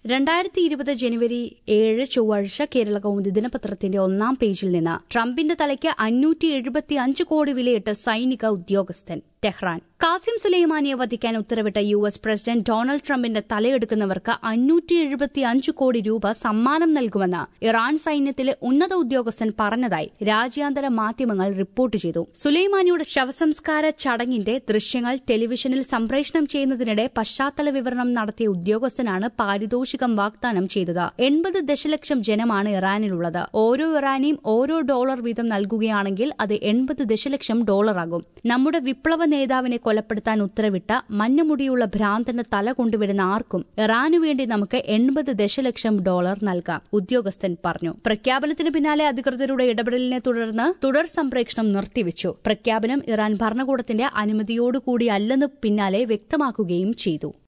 രണ്ടായിരത്തി ഇരുപത് ജനുവരി ഏഴ് ചൊവ്വാഴ്ച കേരള കൗമുദി ദിനപത്രത്തിന്റെ ഒന്നാം പേജിൽ നിന്ന് ട്രംപിന്റെ തലയ്ക്ക് അഞ്ഞൂറ്റി എഴുപത്തി അഞ്ച് കോടി വിലയിട്ട് സൈനിക ഉദ്യോഗസ്ഥൻ ടെഹ്റാൻ കാസിം സുലൈമാനിയെ വധിക്കാൻ ഉത്തരവിട്ട യു എസ് പ്രസിഡന്റ് ഡൊണാൾഡ് ട്രംപിന്റെ തലയെടുക്കുന്നവർക്ക് അഞ്ഞൂറ്റി എഴുപത്തി അഞ്ച് കോടി രൂപ സമ്മാനം നൽകുമെന്ന് ഇറാൻ സൈന്യത്തിലെ ഉന്നത ഉദ്യോഗസ്ഥൻ പറഞ്ഞതായി രാജ്യാന്തര മാധ്യമങ്ങൾ റിപ്പോർട്ട് ചെയ്തു സുലൈമാനിയുടെ ശവസംസ്കാര ചടങ്ങിന്റെ ദൃശ്യങ്ങൾ ടെലിവിഷനിൽ സംപ്രേഷണം ചെയ്യുന്നതിനിടെ പശ്ചാത്തല വിവരണം നടത്തിയ ഉദ്യോഗസ്ഥനാണ് പാരിതോഷികം വാഗ്ദാനം ചെയ്തത് എൺപത് ദശലക്ഷം ജനമാണ് ഇറാനിലുള്ളത് ഓരോ ഇറാനിയും ഓരോ ഡോളർ വീതം നൽകുകയാണെങ്കിൽ അത് എൺപത് ദശലക്ഷം ഡോളറാകും നമ്മുടെ വിപ്ലവ നേതാവിനെ കൊലപ്പെടുത്താൻ ഉത്തരവിട്ട മഞ്ഞമുടിയുള്ള ഭ്രാന്തന്റെ തല കൊണ്ടുവരുന്ന ആർക്കും ഇറാനു വേണ്ടി നമുക്ക് എൺപത് ദശലക്ഷം ഡോളർ നൽകാം ഉദ്യോഗസ്ഥൻ പറഞ്ഞു പ്രഖ്യാപനത്തിന് പിന്നാലെ അധികൃതരുടെ ഇടപെടലിനെ തുടർന്ന് തുടർ സംപ്രേഷണം നിർത്തിവച്ചു പ്രഖ്യാപനം ഇറാൻ ഭരണകൂടത്തിന്റെ അനുമതിയോടുകൂടിയല്ലെന്ന് പിന്നാലെ വ്യക്തമാക്കുകയും ചെയ്തു